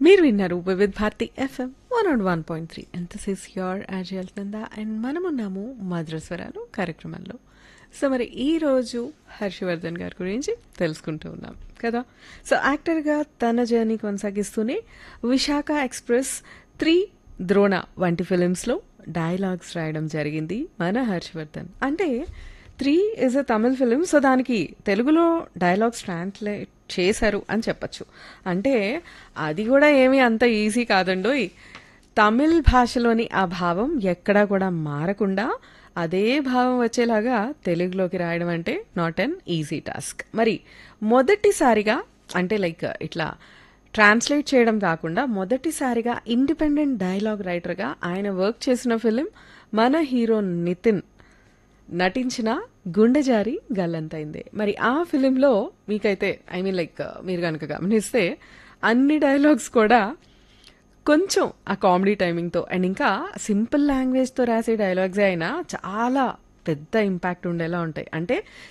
మీరు విన్నారు Vividh Bharati FM one and one point three ఎంత సిస్ యోర్ యాజల్ కింద అండ్ మనమున్నాము మద్రస్వరాలు కార్యక్రమంలో సో మరి ఈ రోజు హర్షవర్ధన్ గారి గురించి తెలుసుకుంటూ ఉన్నాం కదా సో యాక్టర్గా తన జర్నీ కొనసాగిస్తూనే విశాఖ ఎక్స్ప్రెస్ త్రీ ద్రోణ వంటి ఫిలిమ్స్లో డైలాగ్స్ రాయడం జరిగింది మన హర్షవర్ధన్ అంటే three is a Tamil film so దానికి తెలుగులో డైలాగ్స్ ట్రాన్స్లేట్ చేశారు అని చెప్పచ్చు అంటే అది కూడా ఏమీ అంత ఈజీ కాదండోయ్ తమిళ్ భాషలోని ఆ భావం ఎక్కడా కూడా మారకుండా అదే భావం వచ్చేలాగా తెలుగులోకి రాయడం అంటే నాట్ అన్ ఈజీ టాస్క్ మరి మొదటిసారిగా అంటే లైక్ ఇట్లా ట్రాన్స్లేట్ చేయడం కాకుండా మొదటిసారిగా ఇండిపెండెంట్ డైలాగ్ రైటర్గా ఆయన వర్క్ చేసిన ఫిలిం మన హీరో నితిన్ నటించిన గుండెజారి గల్లంతైంది మరి ఆ ఫిలింలో మీకైతే ఐ మీన్ లైక్ మీరు కనుక గమనిస్తే అన్ని డైలాగ్స్ కూడా కొంచెం ఆ కామెడీ టైమింగ్తో అండ్ ఇంకా సింపుల్ లాంగ్వేజ్తో రాసే డైలాగ్స్ అయినా చాలా పెద్ద ఇంపాక్ట్ ఉండేలా ఉంటాయి అంటే